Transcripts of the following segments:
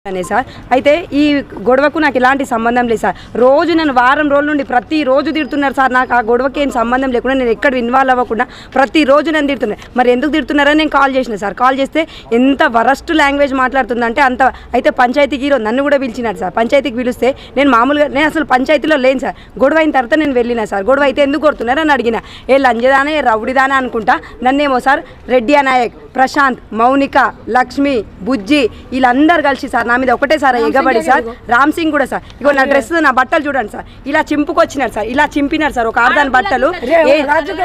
అనే సార్ అయితే ఈ గొడవకు నాకు ఎలాంటి సంబంధం లేదు సార్ రోజు నన్ను వారం రోజుల నుండి ప్రతి రోజు తిడుతున్నారు సార్ నాకు ఆ గొడవకి ఏం సంబంధం లేకుండా నేను ఎక్కడ ఇన్వాల్వ్ అవ్వకుండా ప్రతి రోజు నన్ను తిడుతున్నారు మరి ఎందుకు తిడుతున్నారని నేను కాల్ చేసిన సార్ కాల్ చేస్తే ఎంత వరస్ట్ లాంగ్వేజ్ మాట్లాడుతుందంటే అంత అయితే పంచాయతీకి ఈరోజు నన్ను కూడా పిలిచినారు సార్ పంచాయతీకి పిలిస్తే నేను మామూలుగా నేను అసలు పంచాయతీలో లేను సార్ గొడవ అయిన తర్వాత నేను వెళ్ళిన సార్ గొడవ అయితే ఎందుకు కొడుతున్నారని అడిగిన ఏ లంజదానే రౌడిదానా అనుకుంటా నన్నేమో సార్ రెడ్డి నాయక్ ప్రశాంత్ మౌనిక లక్ష్మి బుజ్జి వీళ్ళందరూ కలిసి సార్ నా మీద ఒకటే సార్ ఎగబడి సార్ రామ్ సింగ్ కూడా సార్ ఇగో నా డ్రెస్ నా బట్టలు చూడండి సార్ ఇలా చింపుకొచ్చినారు సార్ ఇలా చింపినారు సార్ ఒక ఆర్దాని బట్టలు ఏ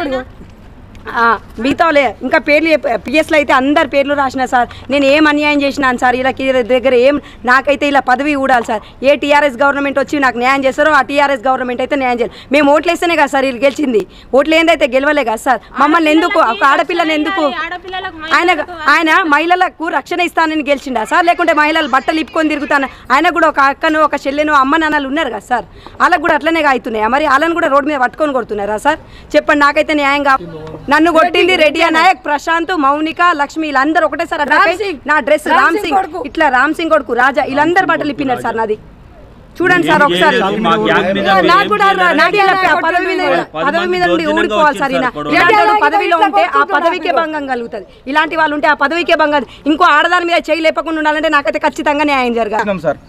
ఆ, మిగతాలే ఇంకా పేర్లు పిఎస్లో అయితే అందరి పేర్లు రాసిన సార్ నేను ఏం అన్యాయం చేసినాను సార్ ఇలా దగ్గర ఏం నాకైతే ఇలా పదవి ఊడాలి సార్ ఏ టీఆర్ఎస్ గవర్నమెంట్ వచ్చి నాకు న్యాయం చేస్తారో ఆ టీఆర్ఎస్ గవర్నమెంట్ అయితే న్యాయం చేయాలి మేము ఓట్లు వేస్తేనే కదా సార్ వీళ్ళు గెలిచింది ఓట్లు ఏందైతే గెలవలే కదా సార్ మమ్మల్ని ఎందుకు ఒక ఆడపిల్లని ఎందుకు ఆయన ఆయన మహిళలకు రక్షణ ఇస్తానని గెలిచిండా సార్ లేకుంటే మహిళలు బట్టలు ఇప్పుకొని తిరుగుతాను ఆయన కూడా ఒక అక్కను ఒక చెల్లెను అమ్మ నాన్నలు ఉన్నారు కదా సార్ వాళ్ళకు కూడా అట్లనే అవుతున్నాయా మరి వాళ్ళని కూడా రోడ్డు మీద పట్టుకొని కొడుతున్నారా సార్ చెప్పండి నాకైతే న్యాయం కా నన్ను కొట్టింది రెడ్డి నాయక్ ప్రశాంత్ మౌనిక లక్ష్మి వీళ్ళందరూ ఒకటే సార్ నా డ్రెస్ రామ్ సింగ్ ఇట్లా రామ్ సింగ్ కొడుకు రాజా వీళ్ళందరూ బట్టలు ఇప్పినారు సార్ నాది చూడండి సార్ ఒకసారి మా గ్యాంగ్ మీద నాకు కూడా ఏం చేయాలి? నాకు ఇలా పదవి మీద పది పదవి మీద మంది నుండి దౌర్జన్యంగా ఊడిపోవాలి సార్ ఈయన వచ్చేసారు ఇలాంటి వాళ్ళు పదవిలో ఉంటే ఆ పదవికే భంగం కలుగుతుంది ఇలాంటి వాళ్ళు ఉంటే ఆ పదవికే భంగం ఇంకో ఆడదాని మీద చేయి లేపకుండా ఉండాలంటే నాకైతే ఖచ్చితంగా న్యాయం జరగాలి చేసినాం సార్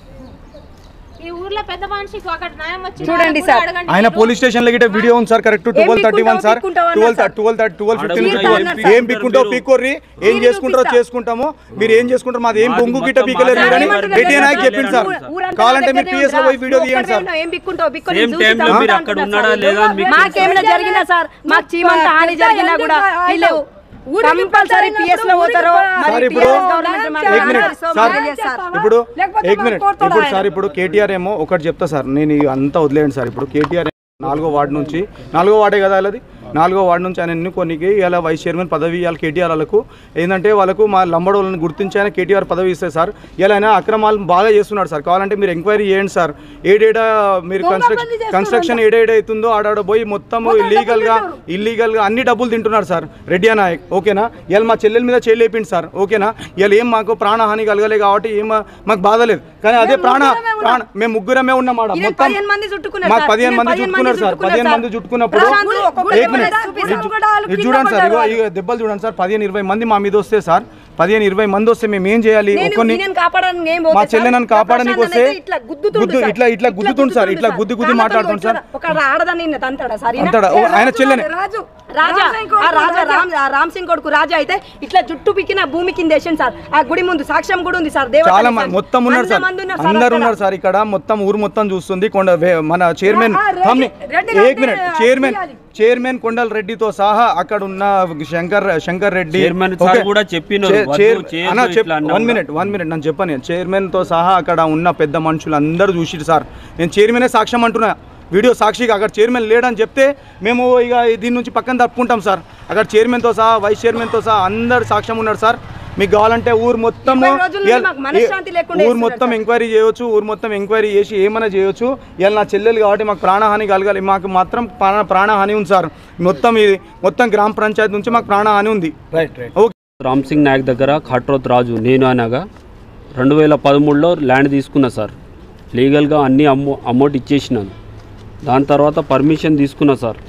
ఈ ఊర్లో పెద్ద మనిషికి అక్కడ న్యాయం వచ్చి చూడండి సార్. ఆయన పోలీస్ స్టేషన్ లో గిట్ట వీడియో ఉంది sir correct twelve thirty one sir పీక్కుంటావా ట్వెల్వ్ అన్నారు ట్వెల్వ్ ట్వెల్వ్ ఫిఫ్టీన్ అడగకుండా ఏం ఏం పీక్కుంటావు పీక్కోర్రి ఏం చేసుకుంటారో చేసుకుంటాము మీరు ఏం చేసుకుంటారు మాది ఏం మాది బొంగు గిట్ట మొత్తం పీకలేరు మాది అని ఏమంటారు? రెడ్డి నాయక్ చెప్పింది సార్ ఊరంతా కావాలంటే మీరు దగ్గరే పిఎస్ లో ఉందా? పోయి వీడియో నువ్వు తీయండి సార్ ఒక్కడే ఏం బిక్కుంటావు? బిక్కుని సేమ్ చూసి టైంలో చంపుతా మీరు అక్కడ అంటున్నారు ఉన్నాడా సార్. లేదా అని మీకు మాకేమైనా జరిగిందా సార్ మాకు చీమంత హాని జరిగినా కూడా వీళ్ళు కంపల్సరీ పిఎస్ లో పోతారో మరి సార్ ఇప్పుడు TRS గవర్నమెంట్ మాకు ఏక్ మినిట్ సో సార్ మాకు తెలియదు సార్. ఇప్పుడు ఏక్ మినిట్ ఇప్పుడు సార్ ఇప్పుడు కేటీఆర్ ఏమో ఒకటి చెప్తా సార్ నేను ఇవి అంతా వదిలేయండి సార్ ఇప్పుడు కేటీఆర్ నాలుగో వార్డు నుంచి నాలుగో వార్డే కదా అది నాలుగో వార్డు నుంచి ఆయన ఎన్నుకోనికి ఇలా వైస్ చైర్మన్ పదవి ఇవ్వాలి కేటీఆర్ వాళ్ళకు ఏంటంటే వాళ్ళకు మా లంబడోళ్ళని గుర్తించి ఆయన కేటీఆర్ పదవి ఇస్తే సార్ ఇలా ఆయన అక్రమాలు బాగా చేస్తున్నాడు సార్ కావాలంటే మీరు ఎంక్వైరీ చేయండి సార్ ఏడేడా మీరు కన్స్ట్రక్షన్ కన్స్ట్రక్షన్ ఏడేడ అవుతుందో ఆడాడ పోయి మొత్తం ఇల్లీగల్గా ఇల్లీగల్గా అన్ని డబ్బులు తింటున్నారు సార్ రెడ్డి నాయక్ ఓకేనా ఇలా మా చెల్లెల మీద చేయలేపిండి సార్ ఓకేనా ఇలా ఏం మాకు ప్రాణహాని కలగలే కాబట్టి ఏం మాకు బాధ లేదు కానీ అదే ప్రాణ ప్రాణ మేము ముగ్గురమే ఉన్నాం ఆడ ఈయన మొత్తం పదిహేను మంది చుట్టుకున్నారు మాకు సార్. పదిహేను ఈయన మంది చుట్టుకున్నారు సార్ పదిహేను మంది చుట్టుకున్నప్పుడు ప్రశాంత్ ఒక్కొక్కరు ఏక్ మినిట్ చూపిస్తారు. ఇది చూ- ఇది చూడండి సార్ ఇగో ఇగో దెబ్బలు చూడండి సార్ పదిహేను ఇరవై మంది మా మీద వస్తే సార్ పదిహేను ఇరవై మంది వస్తే మేము ఏం చేయాలి నేను ఒక్కొని ఈయనని కాపాడడానికి ఏం మా పోతే చెల్లె సార్, నన్ను కాపాడడానికి ప్రశాంత్ వస్తే అనేది ఇట్లా గుద్దుతుండు గుద్దు సార్. ఇట్లా ఇట్లా గుద్దుతుండు సార్ ఇట్లా సార్. గుద్ది గుద్ది కాళ్ళతో మాట్లాడుతుంది సార్ ఒక ఆడదాన్ని ఈయన తంతాడా సార్ ఈయన? అంటాడా ఓ, ఆయన చెల్లెనే రాజు రాజా ఆ రాజా రామ్ ఆ రామ్ సింగ్ కొడుకు రాజా అయితే ఇట్లా జుట్టు పిక్కిన భూమి కింద వేసిండు సార్ ఆ గుడి ముందు సాక్ష్యం కూడా ఉంది సార్ దేవత చాలా సార్. మంది మొత్తం ఉన్నారు సార్ వంద మంది ఉన్నారు అందరు అక్కడ. ఉన్నారు సార్ ఇక్కడ మొత్తం ఊరు మొత్తం చూస్తుంది కొండ వే- మన చైర్మన్ ఆ, రెడ్డి- హమ్ని- రెడ్డి ఏక్ గారిని మినిట్ చైర్మన్ తీయాలి. చైర్మన్ కొండల రెడ్డితో సహా అక్కడ ఉన్న Shankar Shankar Reddy chairman sir okay. కూడా చెప్పినారు, చే- వద్దు, చైర్- చేయొద్దు అన్న, చెప్- ఇట్లా అన్నా వన్ కూడా. మినిట్ వన్ మినిట్ నేను చెప్పాను చైర్మన్ తో సహా అక్కడ ఉన్న పెద్ద మనుషులు అందరూ చూసిరు సార్ నేను చైర్మనే సాక్ష్యం అంటున్నా వీడియో సాక్షిగా అక్కడ చైర్మన్ లేడని చెప్తే మేము ఇక దీని నుంచి పక్కన తప్పుకుంటాం సార్ అక్కడ చైర్మన్తో సహా వైస్ చైర్మన్తో సహా అందరు సాక్ష్యం ఉన్నారు సార్ మీకు కావాలంటే ఊరు మొత్తము ఇరవై రోజుల నుంచి ఎల్- మాకు మనశ్శాంతి లేకుండా ఊరు చేస్తున్నారు మొత్తం సార్. ఎంక్వైరీ చేయొచ్చు ఊరు మొత్తం ఎంక్వైరీ చేసి ఏమైనా చేయొచ్చు ఇలా నా చెల్లెలు కాబట్టి మాకు ప్రాణహాని కలగాలి మాకు మాత్రం ప్రాణ ప్రాణహాని ఉంది సార్ మొత్తం ఇది మొత్తం గ్రామ పంచాయతీ నుంచి మాకు ప్రాణహాని ఉంది right right okay Ram Singh Naik దగ్గర ఖాట్రోత్ రాజు నేను అనగా రెండు వేల పదమూడులో ల్యాండ్ తీసుకున్నా సార్ లీగల్గా అన్ని అమౌ అమౌంట్ ఇచ్చేసినాను దాని తర్వాత పర్మిషన్ తీసుకున్నా సార్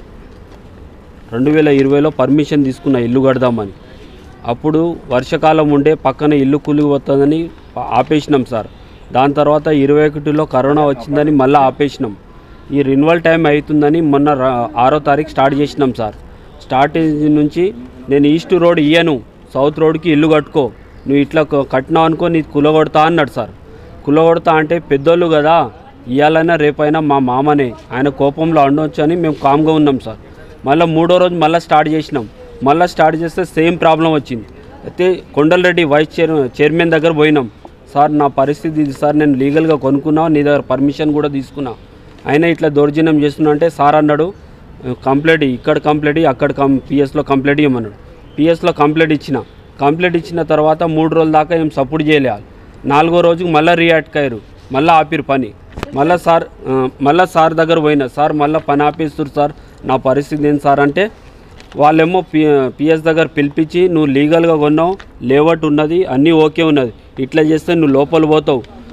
రెండు వేల ఇరవైలో పర్మిషన్ తీసుకున్న ఇల్లు కడదామని అప్పుడు వర్షాకాలం ఉండే పక్కన ఇల్లు కూలిపోతుందని ఆపేసినాం సార్ దాని తర్వాత ఇరవై ఒకటిలో కరోనా వచ్చిందని మళ్ళీ ఆపేసినాం ఈ రిన్వల్ టైం అవుతుందని మొన్న రా- ఆరో తారీఖు స్టార్ట్ చేసినాం సార్ స్టార్ట్ నుంచి నేను ఈస్ట్ రోడ్ ఇయ్యను సౌత్ రోడ్కి ఇల్లు కట్టుకో నువ్వు ఇట్లా క- కట్టినావు అనుకో నీ కులగొడతా అన్నాడు సార్ కులగొడతా అంటే పెద్దోళ్ళు కదా ఇయ్యాలైనా రేపైనా మా మామనే ఆయన కోపంలో అండొచ్చు అని మేము కామ్గా ఉన్నాం సార్ మళ్ళీ మూడో రోజు మళ్ళీ స్టార్ట్ చేసినాం మళ్ళీ స్టార్ట్ చేస్తే సేమ్ ప్రాబ్లం వచ్చింది అయితే కొండలరెడ్డి వైస్ చైర్ చైర్మన్ దగ్గర పోయినాం సార్ నా పరిస్థితి ఇది సార్ నేను లీగల్గా కొనుక్కున్నా నీ దగ్గర పర్మిషన్ కూడా తీసుకున్నా అయినా ఇట్లా దౌర్జన్యం చేస్తున్నా అంటే సార్ అన్నాడు కంప్లైంట్ ఇక్కడ కంప్లైంట్ ఇయ్యి, అక్కడ కం పిఎస్లో కంప్లైంట్ ఇవ్వమన్నాడు పిఎస్లో కంప్లైంట్ ఇచ్చిన కంప్లైంట్ ఇచ్చిన తర్వాత మూడు రోజుల దాకా ఏం సపోర్ట్ చేయలే వాళ్ళు. నాలుగో రోజుకి మళ్ళీ రియాక్ట్ అయ్యారు మళ్ళీ ఆపిరు పని మళ్ళీ సార్ ఆ, మళ్ళీ సార్ దగ్గర పోయినా సార్ మళ్ళీ పని ఆపేస్తారు సార్ నా పరిస్థితి ఏంటి సార్ అంటే వాళ్ళేమో పి పిఎస్ దగ్గర పిలిపించి నువ్వు లీగల్గా కొన్నావు లేవట్ ఉన్నది అన్నీ ఓకే ఉన్నది ఇట్లా చేస్తే నువ్వు లోపల పోతావు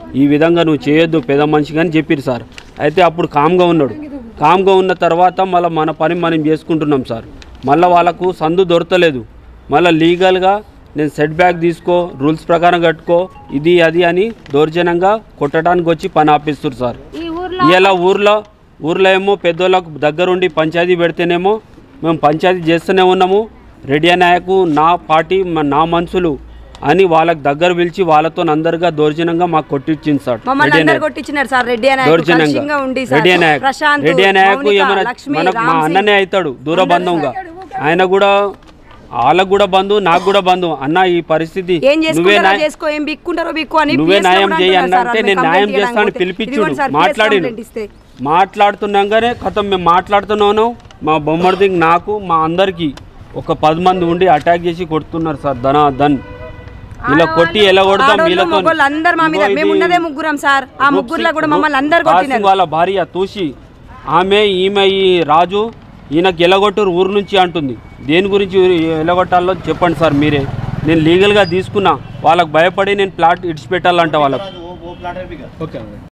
ఈ విధంగా నువ్వు చేయొద్దు పెద్ద మనిషిగా అని చెప్పారు సార్ అయితే అప్పుడు కామ్గా ఉన్నాడు కామ్గా ఉన్న తర్వాత మళ్ళీ మన పని మనం చేసుకుంటున్నాం సార్ మళ్ళీ వాళ్ళకు సందు దొరకలేదు మళ్ళీ లీగల్గా నేను సెట్ బ్యాక్ తీసుకో రూల్స్ ప్రకారం కట్టుకో ఇది అది అని దౌర్జన్యంగా కొట్టడానికి వచ్చి పని ఆపిస్తారు సార్ ఈ ఊర్లో ఇలా ఊర్లో ఊర్లో ఏమో పెద్దోళ్ళకు దగ్గరుండి పంచాయతీ పెడితేనేమో మేము పంచాయతీ చేస్తూనే ఉన్నాము రెడ్డి నాయకు నా పార్టీ మ- నా మనుషులు అని వాళ్ళకి దగ్గర పిలిచి వాళ్ళతో అందరుగా దౌర్జన్యంగా మాకు కొట్టించింది సార్ మమ్మల్ని రెడ్డి అందరు నాయక్ కొట్టించినారు సార్ రెడ్డి అనే దౌర్జన్యంగా ఉండి సార్ రెడ్డి నాయక్ ప్రశాంత్ రెడ్డి నాయకు మౌనిక, ఏమైనా లక్ష్మి, మనకు మా రామ్ సింగ్. అన్ననే అవుతాడు దూర బంధంగా ఆయన కూడా వాళ్ళకు కూడా బంధు నాకు కూడా బంధు అన్న ఈ పరిస్థితి ఏం నువ్వే చేసుకుంటారో న్యాయం- చేసుకో ఏం బిక్కుంటారో బిక్కు అని నువ్వే PS లో న్యాయం కూడా చేయి అంటున్నారు సార్ అంటే వాళ్ళు నేను కంప్లైంట్ న్యాయం చేయడానికి చేస్తాను పోతే. పిలిపించుడు ఇదిగోండి సార్, PS మాట్లాడిను కంప్లైంట్ ఇస్తే. మాట్లాడుతున్నాగానే కథం మేము మాట్లాడుతున్నాను మా బొమ్మడిది నాకు మా అందరికి ఒక పది మంది ఉండి అటాక్ చేసి కొడుతున్నారు సార్ ధన ధన్ ఇలా కొట్టి ఎలా కొడతాం ఆడోళ్ళు, వీళ్ళతో మగోళ్ళు అందరు మా మీద మేము ఉన్నదే ముగ్గురం సార్ ఆ ముగ్గురులో కూడా మమ్మల్ని అందరు కొట్టినారు వాళ్ళ భార్య తూసి ఆమె ఈమె ఈ రాజు ఈయనకి ఎలగొట్టరు ఊరు నుంచి అంటుంది దేని గురించి ఎలగొట్టాలో చెప్పండి సార్ మీరే నేను లీగల్గా తీసుకున్నా వాళ్ళకి భయపడి నేను ప్లాట్ ఇడిచిపెట్టాలంట వాళ్ళకు